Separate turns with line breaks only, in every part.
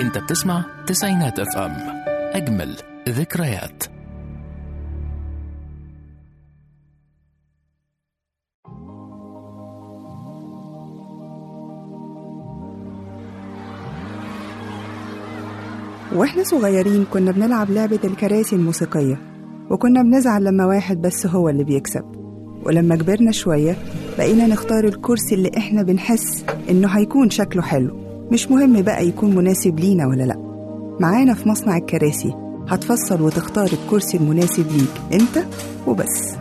انت بتسمع تسعينات اف ام اجمل ذكريات
واحنا صغيرين كنا بنلعب لعبة الكراسي الموسيقية وكنا بنزعل لما واحد بس هو اللي بيكسب ولما كبرنا شوية بقينا نختار الكرسي اللي احنا بنحس انه هيكون شكله حلو مش مهم بقى يكون مناسب لينا ولا لأ معانا في مصنع الكراسي هتفصل وتختار الكرسي المناسب ليك انت وبس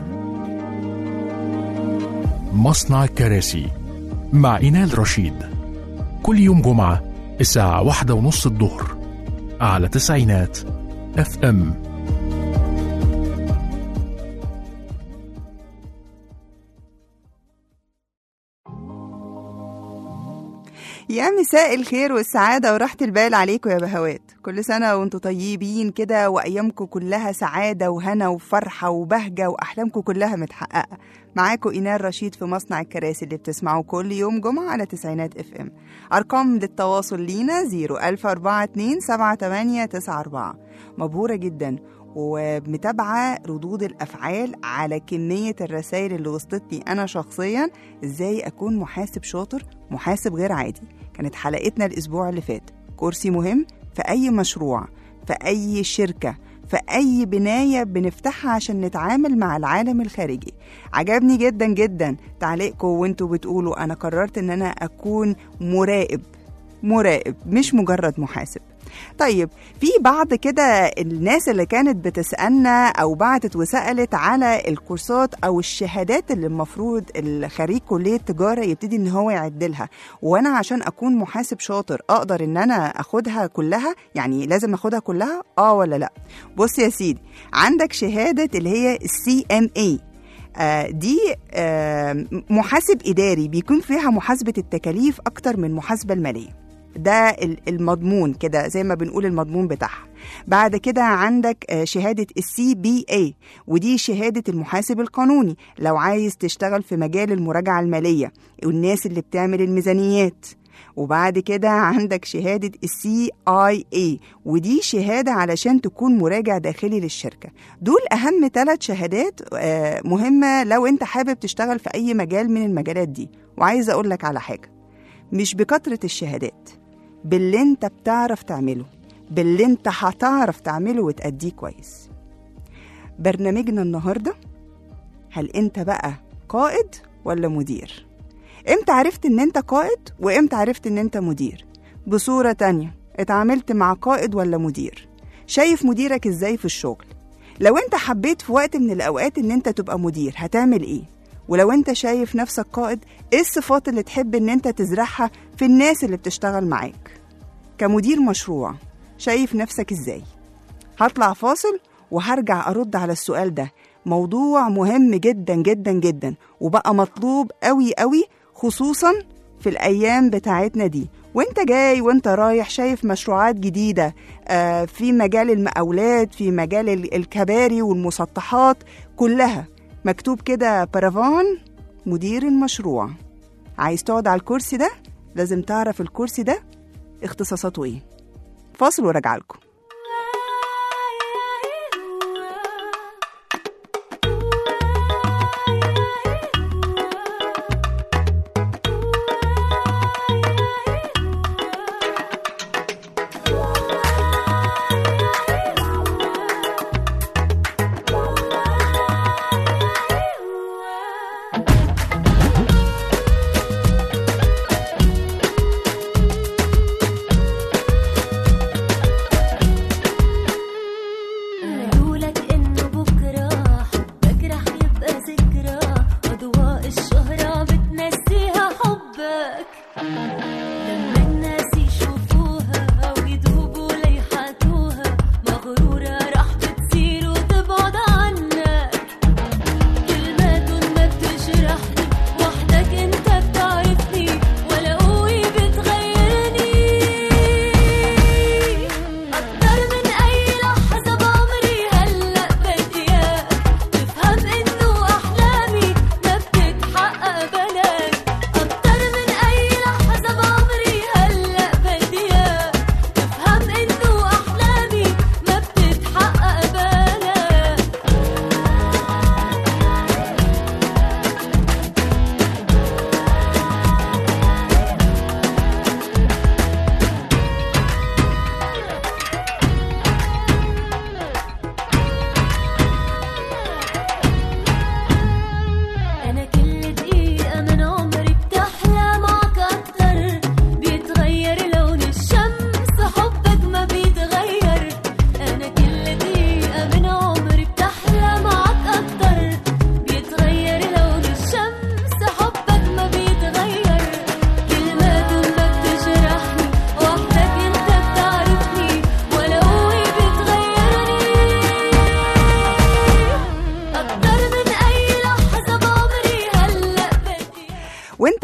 مصنع الكراسي مع إينال رشيد كل يوم جمعة الساعة واحدة ونص الظهر على تسعينات اف ام
يا مساء الخير والسعادة وراحة البال عليكم يا بهوات كل سنة وانتم طيبين كده وأيامكم كلها سعادة وهنا وفرحة وبهجة وأحلامكم كلها متحققة معاكم إينال رشيد في مصنع الكراسي اللي بتسمعوه كل يوم جمعة على تسعينات اف ام أرقام للتواصل لينا 01042 مبهورة جدا ومتابعة ردود الأفعال على كمية الرسائل اللي وصلتني أنا شخصيا إزاي أكون محاسب شاطر محاسب غير عادي كانت حلقتنا الأسبوع اللي فات كرسي مهم في أي مشروع في أي شركة في أي بناية بنفتحها عشان نتعامل مع العالم الخارجي عجبني جدا جدا تعليقكم وانتوا بتقولوا أنا قررت إن أنا أكون مراقب مراقب مش مجرد محاسب طيب في بعض كده الناس اللي كانت بتسألنا أو بعتت وسألت على الكورسات أو الشهادات اللي المفروض الخريج كلية تجارة يبتدي إن هو يعدلها وأنا عشان أكون محاسب شاطر أقدر إن أنا أخدها كلها يعني لازم أخدها كلها آه ولا لأ بص يا سيدي عندك شهادة اللي هي السي ام اي آه دي آه محاسب إداري بيكون فيها محاسبة التكاليف أكتر من محاسبة المالية ده المضمون كده زي ما بنقول المضمون بتاعها بعد كده عندك شهادة السي بي اي ودي شهادة المحاسب القانوني لو عايز تشتغل في مجال المراجعة المالية والناس اللي بتعمل الميزانيات وبعد كده عندك شهادة السي اي اي ودي شهادة علشان تكون مراجع داخلي للشركة دول أهم ثلاث شهادات مهمة لو أنت حابب تشتغل في أي مجال من المجالات دي وعايزة أقول لك على حاجة مش بكثرة الشهادات باللي انت بتعرف تعمله باللي انت هتعرف تعمله وتأديه كويس برنامجنا النهاردة هل انت بقى قائد ولا مدير امتى عرفت ان انت قائد وامتى عرفت ان انت مدير بصورة تانية اتعاملت مع قائد ولا مدير شايف مديرك ازاي في الشغل لو انت حبيت في وقت من الاوقات ان انت تبقى مدير هتعمل ايه ولو انت شايف نفسك قائد ايه الصفات اللي تحب ان انت تزرعها في الناس اللي بتشتغل معاك كمدير مشروع شايف نفسك ازاي هطلع فاصل وهرجع ارد على السؤال ده موضوع مهم جدا جدا جدا وبقى مطلوب قوي قوي خصوصا في الايام بتاعتنا دي وانت جاي وانت رايح شايف مشروعات جديدة آه في مجال المقاولات في مجال الكباري والمسطحات كلها مكتوب كده بارافان مدير المشروع عايز تقعد على الكرسي ده لازم تعرف الكرسي ده اختصاصاته ايه فاصل وراجع لكم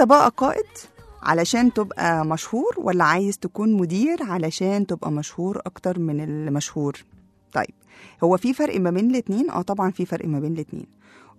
بقى قائد علشان تبقى مشهور ولا عايز تكون مدير علشان تبقى مشهور اكتر من المشهور طيب هو في فرق ما بين الاتنين اه طبعا في فرق ما بين الاتنين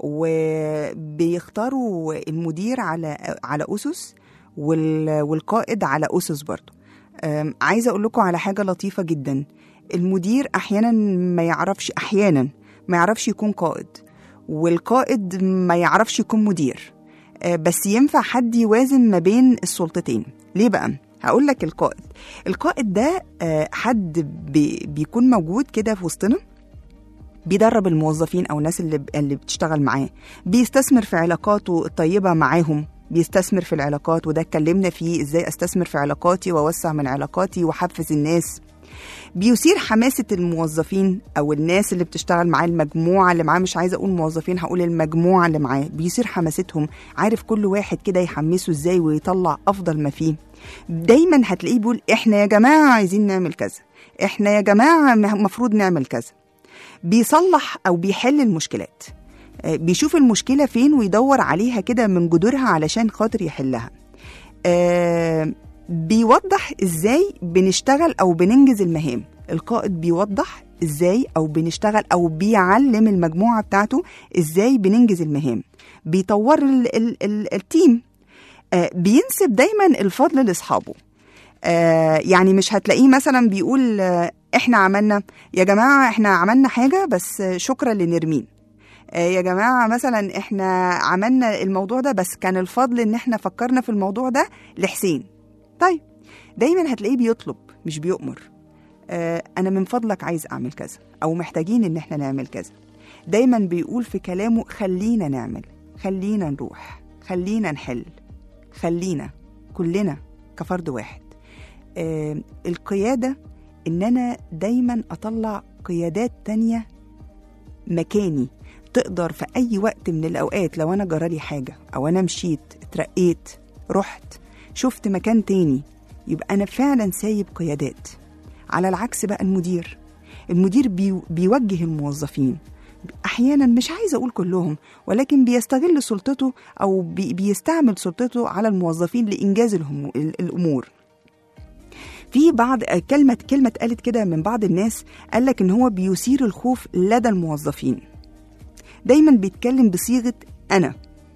وبيختاروا المدير على على اسس وال- والقائد على اسس برضه أم، عايزه اقول لكم على حاجه لطيفه جدا المدير احيانا ما يعرفش احيانا ما يعرفش يكون قائد والقائد ما يعرفش يكون مدير آه، بس ينفع حد يوازن ما بين السلطتين ليه بقى هقول لك القائد القائد ده آه، حد بي بيكون موجود كده في وسطنا بيدرب الموظفين او الناس اللي اللي بتشتغل معاه بيستثمر في علاقاته الطيبه معاهم بيستثمر في العلاقات وده اتكلمنا فيه ازاي استثمر في علاقاتي واوسع من علاقاتي واحفز الناس بيثير حماسة الموظفين أو الناس اللي بتشتغل معاه المجموعة اللي معاه مش عايزة أقول موظفين هقول المجموعة اللي معاه بيثير حماستهم عارف كل واحد كده يحمسه إزاي ويطلع أفضل ما فيه دايما هتلاقيه بيقول إحنا يا جماعة عايزين نعمل كذا إحنا يا جماعة المفروض نعمل كذا بيصلح أو بيحل المشكلات آه، بيشوف المشكلة فين ويدور عليها كده من جذورها علشان خاطر يحلها آه، بيوضح ازاي بنشتغل او بننجز المهام القائد بيوضح ازاي او بنشتغل او بيعلم المجموعه بتاعته ازاي بننجز المهام بيطور ال ال ال التيم آه بينسب دايما الفضل لاصحابه آه يعني مش هتلاقيه مثلا بيقول آه احنا عملنا يا جماعه احنا عملنا حاجه بس آه، شكرا لنرمين آه، يا جماعه مثلا احنا عملنا الموضوع ده بس كان الفضل ان احنا فكرنا في الموضوع ده لحسين طيب دايما هتلاقيه بيطلب مش بيؤمر آه انا من فضلك عايز اعمل كذا او محتاجين ان احنا نعمل كذا دايما بيقول في كلامه خلينا نعمل خلينا نروح خلينا نحل خلينا كلنا كفرد واحد آه القيادة إن أنا دايما أطلع قيادات تانية مكاني تقدر في أي وقت من الأوقات لو أنا جرالي حاجة أو أنا مشيت اترقيت رحت شفت مكان تاني يبقى أنا فعلا سايب قيادات على العكس بقى المدير المدير بي بيوجه الموظفين احيانا مش عايزه اقول كلهم ولكن بيستغل سلطته او بي بيستعمل سلطته على الموظفين لانجاز الهم- ال- الامور في بعض كلمة كلمة اتقالت كده من بعض الناس قال لك إن هو بيثير الخوف لدى الموظفين دايما بيتكلم بصيغة أنا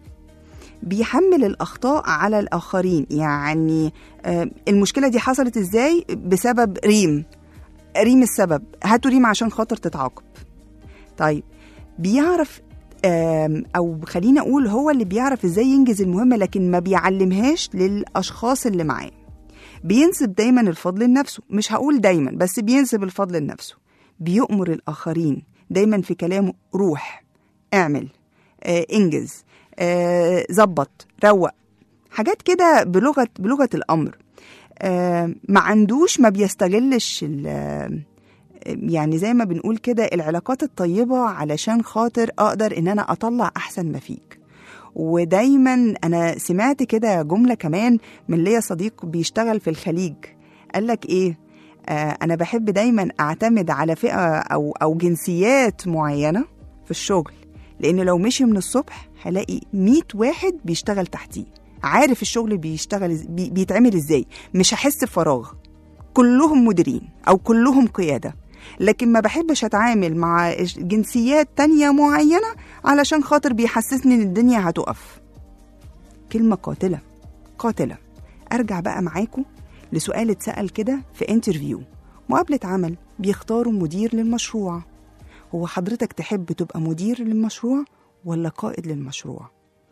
بيحمل الأخطاء على الآخرين يعني آه، المشكلة دي حصلت إزاي بسبب ريم ريم السبب هاتوا ريم عشان خاطر تتعاقب طيب بيعرف آم، او خلينا اقول هو اللي بيعرف ازاي ينجز المهمه لكن ما بيعلمهاش للاشخاص اللي معاه بينسب دايما الفضل لنفسه مش هقول دايما بس بينسب الفضل لنفسه بيؤمر الاخرين دايما في كلامه روح اعمل آه انجز آه ظبط روق حاجات كده بلغه بلغه الامر آه ما عندوش ما بيستغلش ال- يعني زي ما بنقول كده العلاقات الطيبة علشان خاطر أقدر إن أنا أطلع أحسن ما فيك ودايما أنا سمعت كده جملة كمان من ليا صديق بيشتغل في الخليج قالك إيه آه أنا بحب دايما أعتمد على فئة أو أو جنسيات معينة في الشغل لأن لو مشي من الصبح هلاقي 100 واحد بيشتغل تحتيه عارف الشغل بيشتغل إز- بي- بيتعمل ازاي مش هحس بفراغ كلهم مديرين او كلهم قياده لكن ما بحبش اتعامل مع جنسيات تانية معينة علشان خاطر بيحسسني ان الدنيا هتقف كلمة قاتلة قاتلة ارجع بقى معاكم لسؤال اتسأل كده في انترفيو مقابلة عمل بيختاروا مدير للمشروع هو حضرتك تحب تبقى مدير للمشروع ولا قائد للمشروع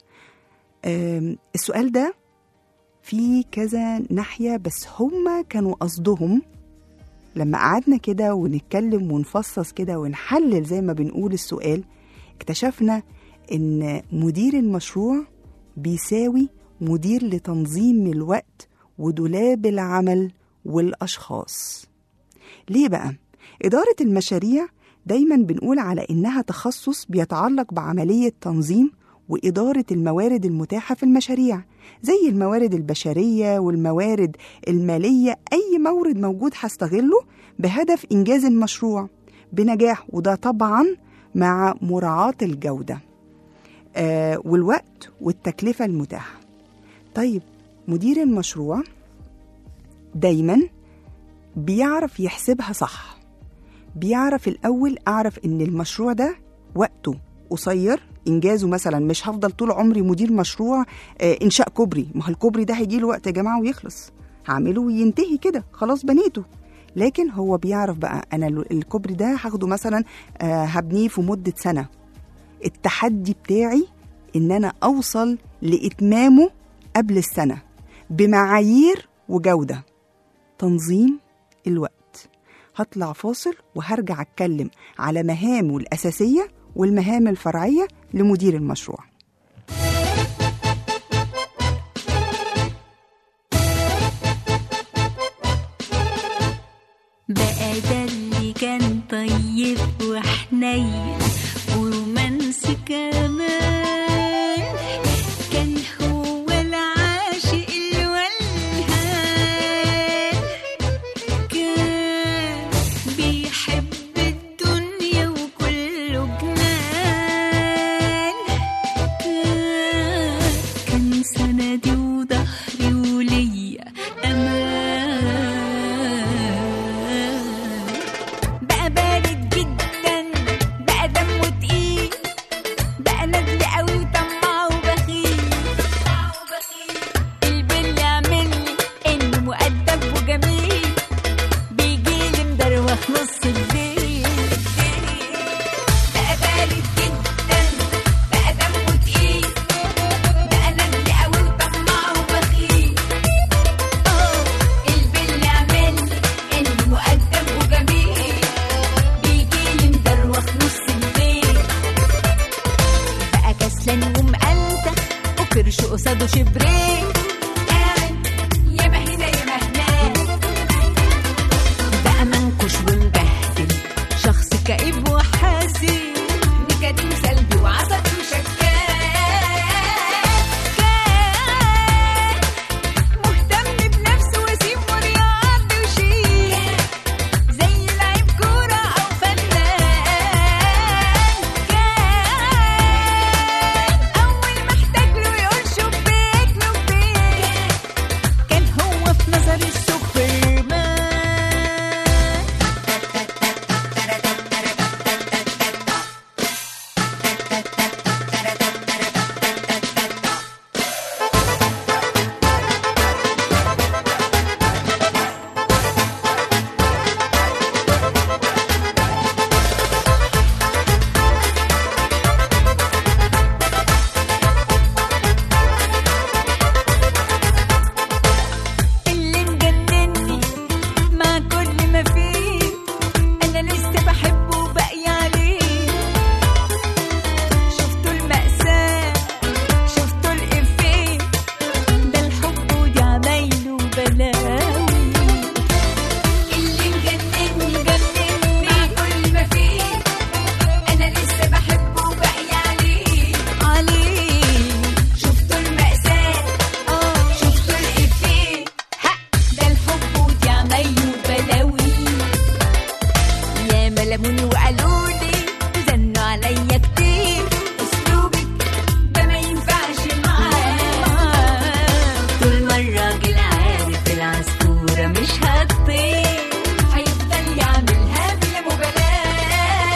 أم، السؤال ده في كذا ناحية بس هما كانوا قصدهم لما قعدنا كده ونتكلم ونفصص كده ونحلل زي ما بنقول السؤال اكتشفنا ان مدير المشروع بيساوي مدير لتنظيم الوقت ودولاب العمل والاشخاص ليه بقى اداره المشاريع دايما بنقول على انها تخصص بيتعلق بعمليه تنظيم واداره الموارد المتاحه في المشاريع زي الموارد البشريه والموارد الماليه اي مورد موجود هستغله بهدف انجاز المشروع بنجاح وده طبعا مع مراعاه الجوده آه والوقت والتكلفه المتاحه طيب مدير المشروع دايما بيعرف يحسبها صح بيعرف الأول أعرف إن المشروع ده وقته قصير إنجازه مثلا مش هفضل طول عمري مدير مشروع آه، إنشاء كوبري ما هو الكوبري ده هيجي له وقت يا جماعة ويخلص هعمله وينتهي كده خلاص بنيته لكن هو بيعرف بقى أنا ال- الكوبري ده هاخده مثلا آه، هبنيه في مدة سنة التحدي بتاعي إن أنا أوصل لإتمامه قبل السنة بمعايير وجودة تنظيم الوقت هطلع فاصل وهرجع أتكلم على مهامه الأساسية والمهام الفرعية لمدير المشروع
بقى ده اللي كان طيب وحنين ورومانسي كمان كان هو العاشق الولهان كان بيحب الدنيا وكله جنان كان كان سندي وظهري وليا امان بقى بارد جدا بقى دمه تقيل بقى ندل قوي وطماع وبخيل البن يعملني انه مؤدب وجميل بيجيلي مدروخ نص الليل بقى بارد جدا بقى دمه تقيل بقى ندل قوي وطماع وبخيل البن يعملني انه مؤدب وجميل بيجيلي مدروخ نص الليل بقى كسلان ومقلتة وكرش قصاده شبرين قاعد ياما هنا ياما هناك بقى منكش ومبهدل شخص كئيب وحزين نكدين سلبي وعصبي وشكاك كان مهتم بنفسه وسيم ورياضي وشيك زي لعيب كورة أو فنان كان أول ما احتاج له يقول شبيك لبيك كان هو في نظري السوبرمان اللي مجنني مع كل ما فيه انا لسه بحبه وباقي عليه شفتوا المأساة شفتوا الإفيه ده الحب ودي عمايله وبلاوي اللي مجنني مجنني مع كل ما فيه انا لسه بحبه وباقي عليه عليه شفتوا المأساة اه شفتوا الإفيه ها ده الحب ودي عمايله وبلاوي يا ملموني وقالوا لي وزنوا عليا كتير اسلوبك ده ما ينفعش معاه طول ما الراجل عارف العصفورة مش هتطير هيفضل يعملها بلا مبالاة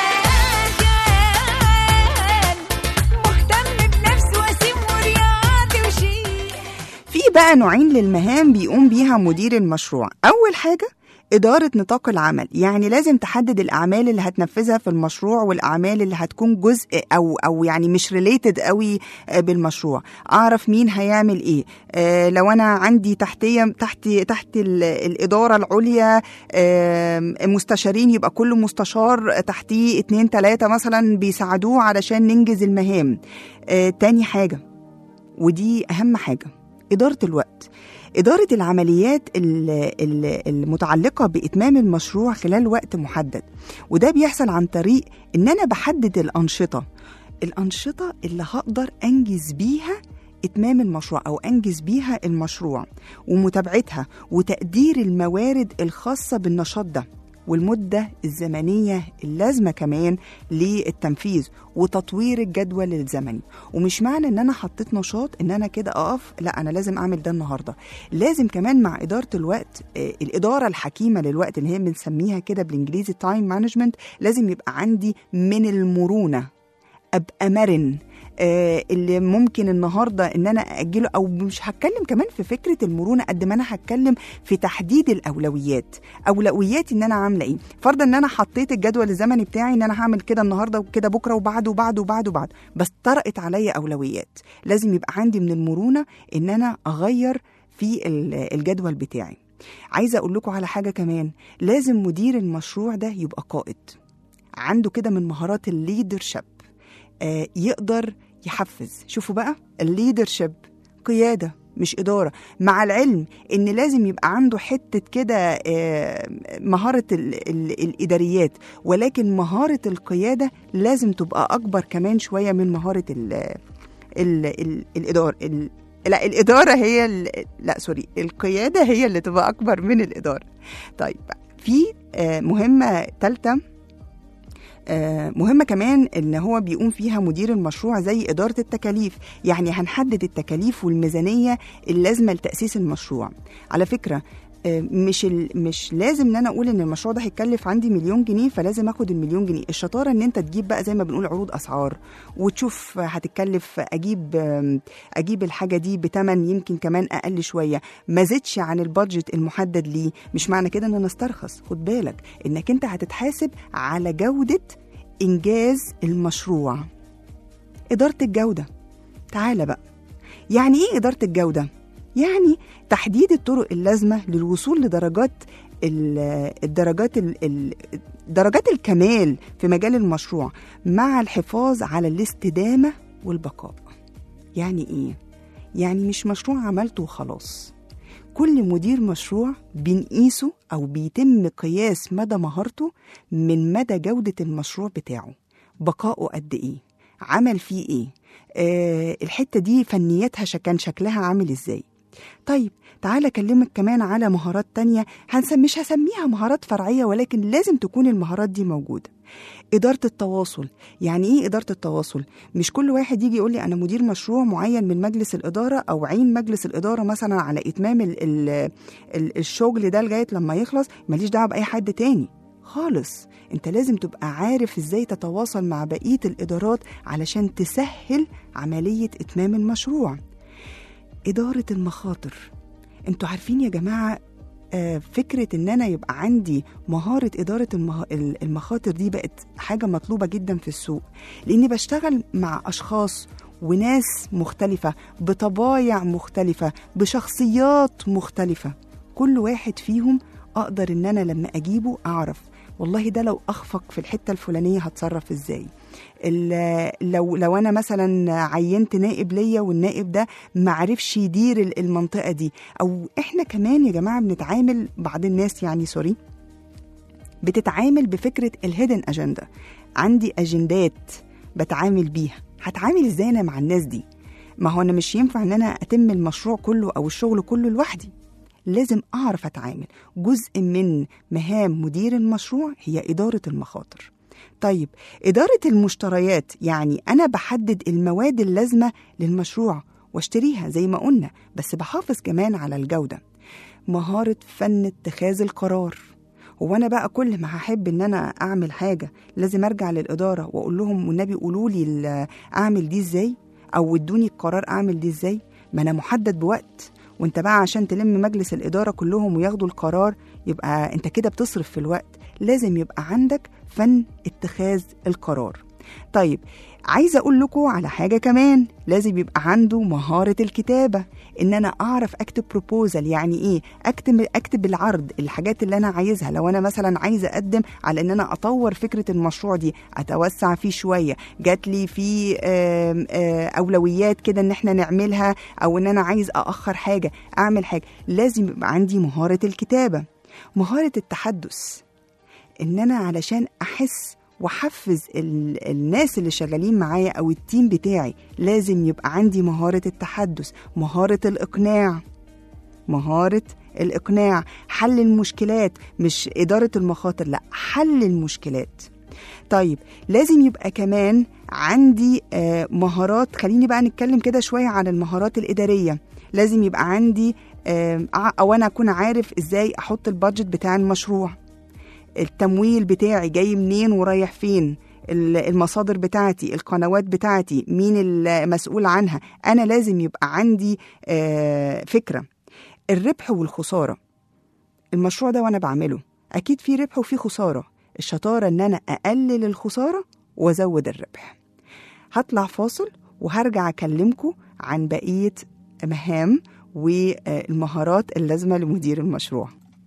كان مهتم بنفسه وسيم ورياضي وشيك
في بقى نوعين للمهام بيقوم بيها مدير المشروع أول حاجة إدارة نطاق العمل يعني لازم تحدد الأعمال اللي هتنفذها في المشروع والأعمال اللي هتكون جزء أو أو يعني مش ريليتد قوي آه، بالمشروع أعرف مين هيعمل إيه آه، لو أنا عندي تحتية تحت تحت ال- الإدارة العليا آم، مستشارين يبقى كل مستشار تحتيه اتنين تلاتة مثلا بيساعدوه علشان ننجز المهام آه، تاني حاجة ودي أهم حاجة إدارة الوقت إدارة العمليات ال- ال- المتعلقة بإتمام المشروع خلال وقت محدد وده بيحصل عن طريق إن أنا بحدد الأنشطة الأنشطة اللي هقدر أنجز بيها إتمام المشروع أو أنجز بيها المشروع ومتابعتها وتقدير الموارد الخاصة بالنشاط ده والمدة الزمنية اللازمة كمان للتنفيذ وتطوير الجدول الزمني ومش معنى ان انا حطيت نشاط ان انا كده اقف لا انا لازم اعمل ده النهارده لازم كمان مع اداره الوقت آه، الاداره الحكيمه للوقت اللي هي بنسميها كده بالانجليزي تايم مانجمنت لازم يبقى عندي من المرونه ابقى مرن آه، اللي ممكن النهارده ان انا اجله او مش هتكلم كمان في فكره المرونه قد ما انا هتكلم في تحديد الاولويات اولوياتي ان انا عامله ايه فرضا ان انا حطيت الجدول الزمني بتاعي ان انا هعمل كده النهارده وكده بكره وبعده وبعده وبعده وبعده بس طرقت عليا اولويات لازم يبقى عندي من المرونه ان انا اغير في ال- الجدول بتاعي عايزه اقول لكم على حاجه كمان لازم مدير المشروع ده يبقى قائد عنده كده من مهارات الليدرشيب آه، يقدر يحفز شوفوا بقى الليدرشيب قيادة مش إدارة مع العلم إن لازم يبقى عنده حتة كده آه، مهارة ال ال الإداريات ولكن مهارة القيادة لازم تبقى أكبر كمان شوية من مهارة ال ال ال الإدارة ال لا الإدارة هي ال لا سوري القيادة هي اللي تبقى أكبر من الإدارة طيب في آه، مهمة ثالثة آه، مهمة كمان ان هو بيقوم فيها مدير المشروع زي إدارة التكاليف يعني هنحدد التكاليف والميزانية اللازمة لتأسيس المشروع على فكرة آه، مش ال... مش لازم ان انا اقول ان المشروع ده هيكلف عندي مليون جنيه فلازم اخد المليون جنيه الشطاره ان انت تجيب بقى زي ما بنقول عروض اسعار وتشوف هتتكلف اجيب آم، اجيب الحاجه دي بتمن يمكن كمان اقل شويه ما زدش عن البادجت المحدد ليه مش معنى كده ان انا استرخص خد بالك انك انت هتتحاسب على جوده انجاز المشروع اداره الجوده تعالى بقى يعني ايه اداره الجوده يعني تحديد الطرق اللازمه للوصول لدرجات ال- الدرجات ال- ال- درجات الكمال في مجال المشروع مع الحفاظ على الاستدامه والبقاء يعني ايه يعني مش مشروع عملته وخلاص كل مدير مشروع بنقيسه او بيتم قياس مدى مهارته من مدى جوده المشروع بتاعه بقائه قد ايه عمل فيه ايه آه الحته دي فنياتها شك- كان شكلها عامل ازاي طيب تعالى اكلمك كمان على مهارات تانية هنسم مش هسميها مهارات فرعية ولكن لازم تكون المهارات دي موجودة إدارة التواصل يعني إيه إدارة التواصل؟ مش كل واحد يجي يقول لي أنا مدير مشروع معين من مجلس الإدارة أو عين مجلس الإدارة مثلا على إتمام ال ال ال الشغل ده لغاية لما يخلص ماليش دعوة بأي حد تاني خالص انت لازم تبقى عارف ازاي تتواصل مع بقية الإدارات علشان تسهل عملية إتمام المشروع إدارة المخاطر انتوا عارفين يا جماعة آه، فكرة ان انا يبقى عندي مهارة ادارة المه... المخاطر دي بقت حاجة مطلوبة جدا في السوق لاني بشتغل مع اشخاص وناس مختلفة بطبايع مختلفة بشخصيات مختلفة كل واحد فيهم اقدر ان انا لما اجيبه اعرف والله ده لو اخفق في الحتة الفلانية هتصرف ازاي ال- لو لو انا مثلا عينت نائب ليا والنائب ده معرفش يدير ال- المنطقه دي او احنا كمان يا جماعه بنتعامل بعض الناس يعني سوري بتتعامل بفكره الهيدن اجندا عندي اجندات بتعامل بيها هتعامل ازاي انا مع الناس دي ما هو انا مش ينفع ان انا اتم المشروع كله او الشغل كله لوحدي لازم اعرف اتعامل جزء من مهام مدير المشروع هي اداره المخاطر طيب إدارة المشتريات يعني أنا بحدد المواد اللازمة للمشروع واشتريها زي ما قلنا بس بحافظ كمان على الجودة مهارة فن اتخاذ القرار هو أنا بقى كل ما هحب إن أنا أعمل حاجة لازم أرجع للإدارة وأقول لهم والنبي قولوا لي ال- أعمل دي إزاي أو ادوني القرار أعمل دي إزاي ما أنا محدد بوقت وانت بقى عشان تلم مجلس الإدارة كلهم وياخدوا القرار يبقى انت كده بتصرف في الوقت لازم يبقى عندك فن اتخاذ القرار طيب عايزه اقول لكم على حاجه كمان لازم يبقى عنده مهاره الكتابه ان انا اعرف اكتب بروبوزال يعني ايه اكتب اكتب العرض الحاجات اللي انا عايزها لو انا مثلا عايزه اقدم على ان انا اطور فكره المشروع دي اتوسع فيه شويه جات لي في آم، آه، اولويات كده ان احنا نعملها او ان انا عايز اخر حاجه اعمل حاجه لازم يبقى عندي مهاره الكتابه مهاره التحدث ان انا علشان احس واحفز ال- الناس اللي شغالين معايا او التيم بتاعي لازم يبقى عندي مهاره التحدث مهاره الاقناع مهاره الاقناع حل المشكلات مش اداره المخاطر لا حل المشكلات طيب لازم يبقى كمان عندي آه، مهارات خليني بقى نتكلم كده شويه عن المهارات الاداريه لازم يبقى عندي آه، او انا اكون عارف ازاي احط البادجت بتاع المشروع التمويل بتاعي جاي منين ورايح فين ال- المصادر بتاعتي القنوات بتاعتي مين المسؤول عنها انا لازم يبقى عندي آه، فكره الربح والخساره المشروع ده وانا بعمله اكيد في ربح وفي خساره الشطاره ان انا اقلل الخساره وازود الربح هطلع فاصل وهرجع اكلمكم عن بقيه مهام والمهارات اللازمه لمدير المشروع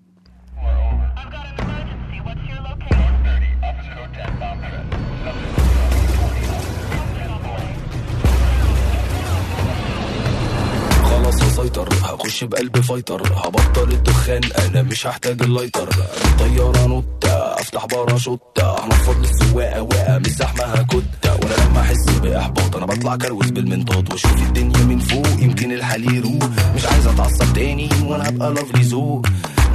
خلاص هسيطر هخش بقلب فايتر هبطل الدخان انا مش هحتاج اللايتر طيارة نوتة افتح باراشوتة هنفض السواقة واقع مش زحمة هكتة وانا لما احس باحباط انا بطلع كروز بالمنطاد واشوف الدنيا من فوق يمكن الحال يروق مش عايز اتعصب تاني وانا هبقى لافلي ذوق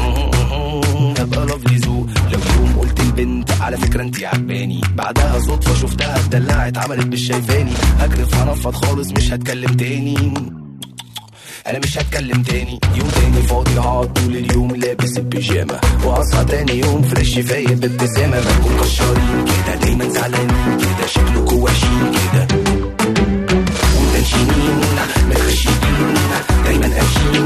هبقى لافلي ذوق لو يوم قلت البنت على فكرة انتي عجباني بعدها صدفة شفتها اتدلعت عملت مش شايفاني هجرف هنفض خالص مش هتكلم تاني انا مش هتكلم تاني يوم تاني فاضي هقعد طول اليوم لابس البيجامه واصحى تاني يوم فريش فايق بابتسامه بنكون كشارين كده دايما زعلانين كده شكلكوا وحشين كده ومتنشنين متخشبين دايما قافشين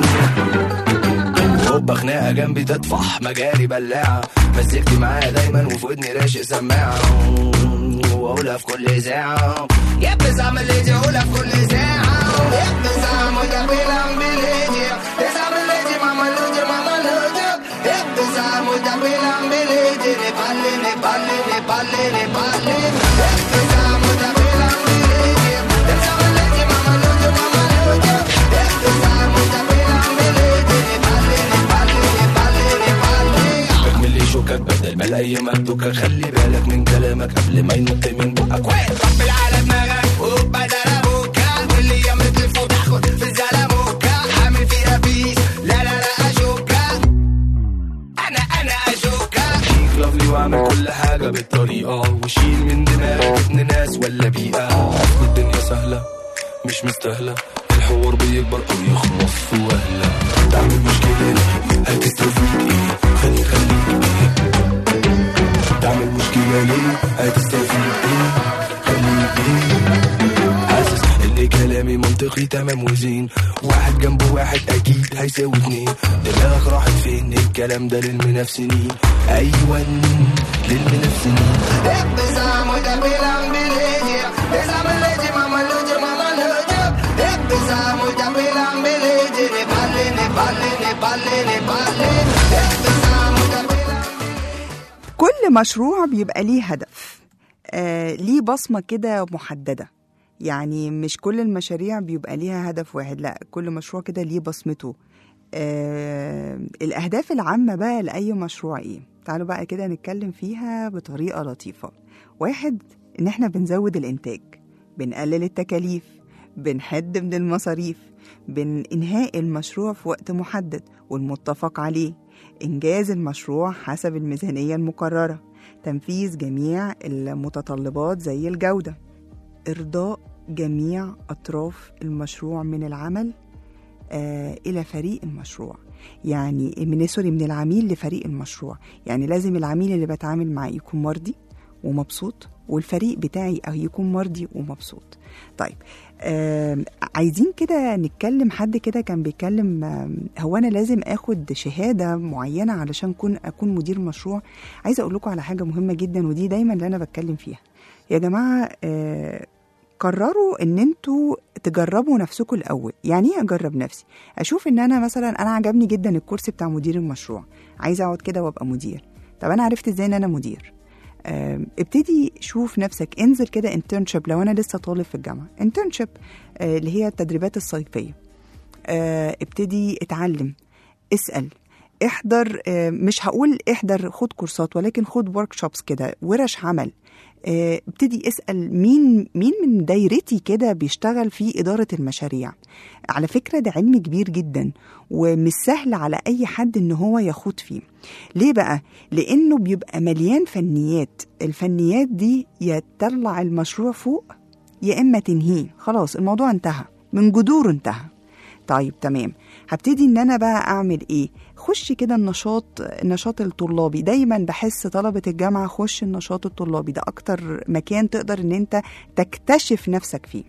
هوبا خناقه جنبي تطفح مجاري بلاعه مسكتي معايا دايما وفي ودني راشق سماعه واقولها في كل ساعه يا بزعم اللي تقولها في كل ساعه يا بزعم وده بيلعب بليجي بزعم اللي ماما لوجي ماما لوجي يا بزعم وده بيلعب بليجي نبالي نبالي نبالي نبالي يا بزعم وده بيلعب بليجي بزعم اللي ماما لوجي ماما لوجي يا بزعم وده بيلعب بليجي نبالي نبالي نبالي نبالي بكمل لي شوكك بدل ما الايام مكتوكة خلي بالك من كلامك قبل ما ينط من بقك وين طبل على دماغك وبدل ابوكا كل يوم تلف وتاخد في الزلموكا عامل فيها بيس لا لا لا اشوكا انا انا اشوكا شيك لافلي واعمل كل حاجة بالطريقة وشيل من دماغك ابن ناس ولا بيئة أصل الدنيا سهلة مش مستاهلة الحوار بيكبر أو يخلص في وهلة تعمل مشكلة ليه هتستفيد ايه خلي خليك ايه تعمل مشكلة ليه هتستفيد ايه خليك ايه حاسس ان كلامي منطقي تمام وزين واحد جنب واحد اكيد هيساوي اتنين دماغك راحت فين الكلام ده للمنافسين ايوه للمنافسين ابزام وده بيلعب بليجي ابزام الليجي ماما لوجي ماما لوجي ابزام وده بيلعب بليجي نبالي نبالي نبالي نبالي ابزام وده بيلعب
كل مشروع بيبقى ليه هدف آه ليه بصمة كده محددة يعني مش كل المشاريع بيبقى ليها هدف واحد لا كل مشروع كده ليه بصمته آه الأهداف العامة بقى لأي مشروع إيه تعالوا بقى كده نتكلم فيها بطريقة لطيفة واحد إن إحنا بنزود الإنتاج بنقلل التكاليف بنحد من المصاريف بإنهاء المشروع في وقت محدد والمتفق عليه إنجاز المشروع حسب الميزانية المقررة تنفيذ جميع المتطلبات زي الجودة إرضاء جميع أطراف المشروع من العمل آه إلى فريق المشروع يعني من سوري من العميل لفريق المشروع يعني لازم العميل اللي بتعامل معاه يكون مرضي ومبسوط والفريق بتاعي أو يكون مرضي ومبسوط طيب آه عايزين كده نتكلم حد كده كان بيتكلم آه هو انا لازم اخد شهاده معينه علشان كون اكون مدير مشروع عايزه اقول لكم على حاجه مهمه جدا ودي دايما اللي انا بتكلم فيها يا جماعه آه قرروا ان انتوا تجربوا نفسكم الاول يعني ايه اجرب نفسي اشوف ان انا مثلا انا عجبني جدا الكرسي بتاع مدير المشروع عايزه اقعد كده وابقى مدير طب انا عرفت ازاي ان انا مدير آه، ابتدي شوف نفسك انزل كده انترنشيب لو انا لسه طالب في الجامعه انترنشيب اللي هي التدريبات الصيفيه آه، ابتدي اتعلم اسال احضر آه، مش هقول احضر خد كورسات ولكن خد ورك شوبس كده ورش عمل آه، ابتدي اسال مين مين من دايرتي كده بيشتغل في اداره المشاريع على فكره ده علم كبير جدا ومش سهل على اي حد ان هو يخوض فيه ليه بقى لانه بيبقى مليان فنيات الفنيات دي يا تطلع المشروع فوق يا اما تنهيه خلاص الموضوع انتهى من جذوره انتهى طيب تمام هبتدي ان انا بقى اعمل ايه خش كده النشاط النشاط الطلابي دايما بحس طلبة الجامعة خش النشاط الطلابي ده اكتر مكان تقدر ان انت تكتشف نفسك فيه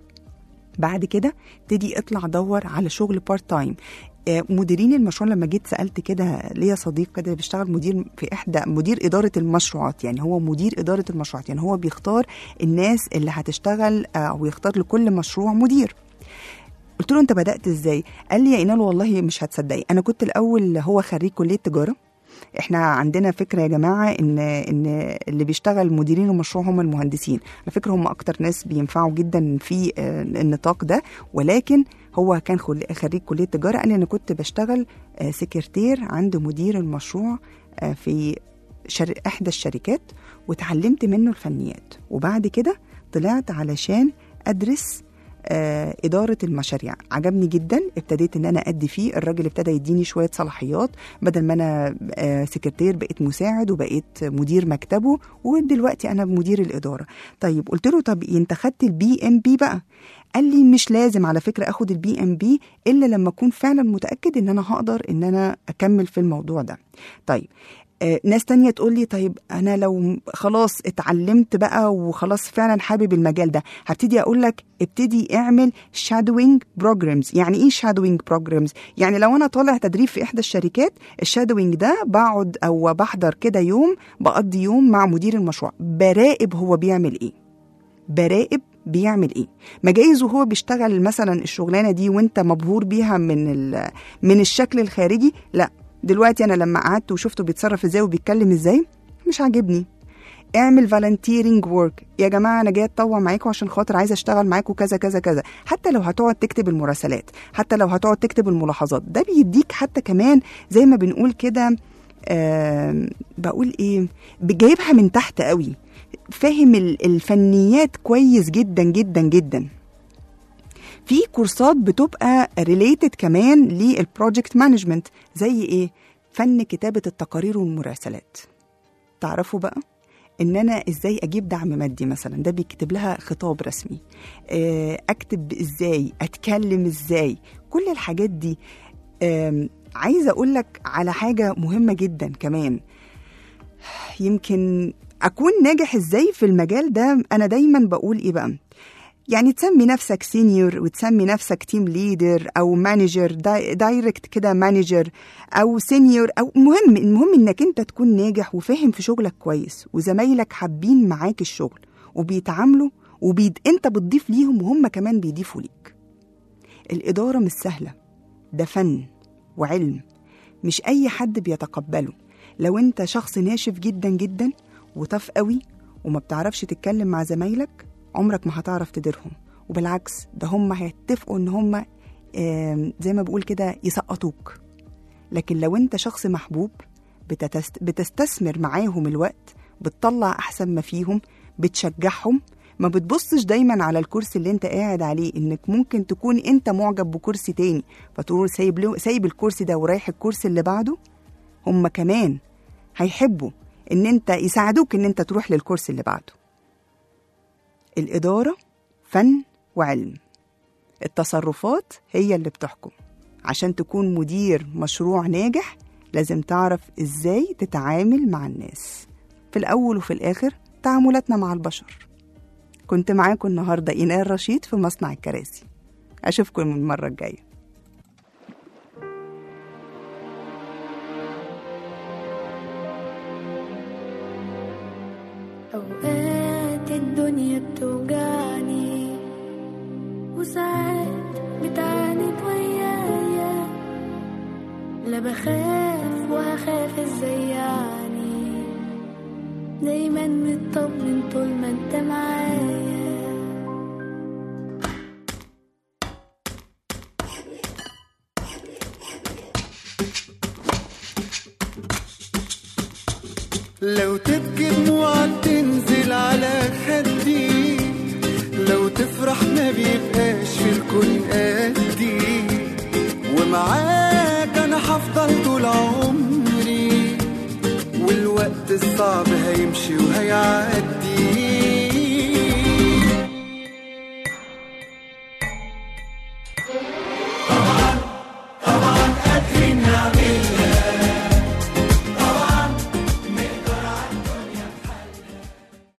بعد كده ابتدي اطلع دور على شغل بارت تايم آه، مديرين المشروع لما جيت سالت كده ليا صديق كده بيشتغل مدير في احدى مدير اداره المشروعات يعني هو مدير اداره المشروعات يعني هو بيختار الناس اللي هتشتغل آه، او يختار لكل مشروع مدير قلت له انت بدات ازاي قال لي يا اينال والله مش هتصدقي انا كنت الاول هو خريج كليه تجاره احنا عندنا فكره يا جماعه ان ان اللي بيشتغل مديرين المشروع هم المهندسين على فكره هم اكتر ناس بينفعوا جدا في آه، النطاق ده ولكن هو كان خل- خريج كليه تجاره قال لي انا كنت بشتغل آه، سكرتير عند مدير المشروع آه، في شر... احدى الشركات وتعلمت منه الفنيات وبعد كده طلعت علشان ادرس آه، إدارة المشاريع عجبني جدا ابتديت إن أنا أدي فيه الراجل ابتدى يديني شوية صلاحيات بدل ما أنا آه، سكرتير بقيت مساعد وبقيت مدير مكتبه ودلوقتي أنا مدير الإدارة طيب قلت له طب أنت خدت البي إم بي بقى قال لي مش لازم على فكرة أخد البي إم بي إلا لما أكون فعلا متأكد إن أنا هقدر إن أنا أكمل في الموضوع ده طيب آه، ناس تانية تقول لي طيب أنا لو خلاص اتعلمت بقى وخلاص فعلا حابب المجال ده هبتدي أقول لك ابتدي اعمل شادوينج بروجرامز يعني إيه شادوينج بروجرامز يعني لو أنا طالع تدريب في إحدى الشركات الشادوينج ده بقعد أو بحضر كده يوم بقضي يوم مع مدير المشروع براقب هو بيعمل إيه براقب بيعمل ايه ما جايز وهو بيشتغل مثلا الشغلانه دي وانت مبهور بيها من ال- من الشكل الخارجي لا دلوقتي انا لما قعدت وشفته بيتصرف ازاي وبيتكلم ازاي مش عاجبني اعمل فالنتيرنج ورك يا جماعه انا جاي اتطوع معاكم عشان خاطر عايزه اشتغل معاكم كذا كذا كذا حتى لو هتقعد تكتب المراسلات حتى لو هتقعد تكتب الملاحظات ده بيديك حتى كمان زي ما بنقول كده آم، بقول ايه جايبها من تحت قوي فاهم ال- الفنيات كويس جدا جدا جدا في كورسات بتبقى ريليتد كمان للبروجكت مانجمنت زي ايه فن كتابه التقارير والمراسلات تعرفوا بقى ان انا ازاي اجيب دعم مادي مثلا ده بيكتب لها خطاب رسمي آه، اكتب ازاي اتكلم ازاي كل الحاجات دي آم، عايزه اقول لك على حاجه مهمه جدا كمان يمكن اكون ناجح ازاي في المجال ده انا دايما بقول ايه بقى يعني تسمي نفسك سينيور وتسمي نفسك تيم ليدر او مانجر دايركت كده مانجر او سينيور او مهم المهم انك انت تكون ناجح وفاهم في شغلك كويس وزمايلك حابين معاك الشغل وبيتعاملوا وبيد انت بتضيف ليهم وهم كمان بيضيفوا ليك الاداره مش سهله ده فن وعلم مش اي حد بيتقبله لو انت شخص ناشف جدا جدا وطف قوي وما بتعرفش تتكلم مع زمايلك عمرك ما هتعرف تديرهم وبالعكس ده هم هيتفقوا ان هم آم، زي ما بقول كده يسقطوك لكن لو انت شخص محبوب بتتست... بتستثمر معاهم الوقت بتطلع احسن ما فيهم بتشجعهم ما بتبصش دايما على الكرسي اللي انت قاعد عليه انك ممكن تكون انت معجب بكرسي تاني فتقول سايب له سايب الكرسي ده ورايح الكرسي اللي بعده هم كمان هيحبوا ان انت يساعدوك ان انت تروح للكرسي اللي بعده الإدارة فن وعلم التصرفات هي اللي بتحكم عشان تكون مدير مشروع ناجح لازم تعرف ازاي تتعامل مع الناس في الأول وفي الآخر تعاملاتنا مع البشر كنت معاكم النهاردة إينال رشيد في مصنع الكراسي أشوفكم المرة الجاية
أوقات الدنيا بتوجعني وساعات بتعاند ويايا لا بخاف وهخاف ازاي يعني دايما مطمن طول ما انت معايا
لو تبكي دموعك تنزل طول على خدي لو تفرح ما بيبقاش في الكون قدي ومعاك انا هفضل طول عمري والوقت الصعب هيمشي وهيعدي